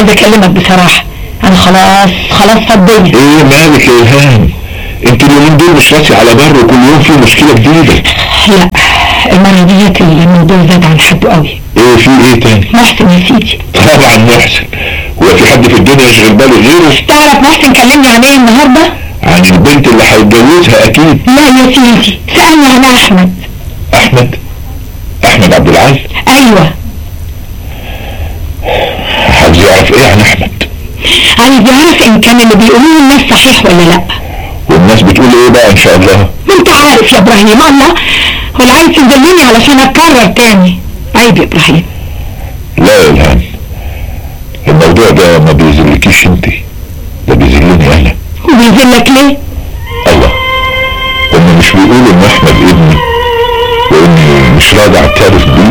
عايزه اكلمك بصراحه انا خلاص خلاص فضيت ايه مالك يا الهام انت اليومين دول مش راسي على بر وكل يوم في مشكله جديده لا المره ديت الموضوع زاد عن حده قوي ايه في ايه تاني محسن يا سيدي طبعا محسن هو في حد في الدنيا يشغل باله غيره تعرف محسن كلمني عن ايه النهارده عن البنت اللي هيتجوزها اكيد لا يا سيدي سالني عن احمد احمد احمد عبد العال ايوه عايز يعرف ايه عن احمد عايز يعرف ان كان اللي بيقولوه الناس صحيح ولا لا والناس بتقول ايه بقى ان شاء الله ما انت عارف يا ابراهيم الله ولا عايز تذلني علشان اتكرر تاني عيب يا ابراهيم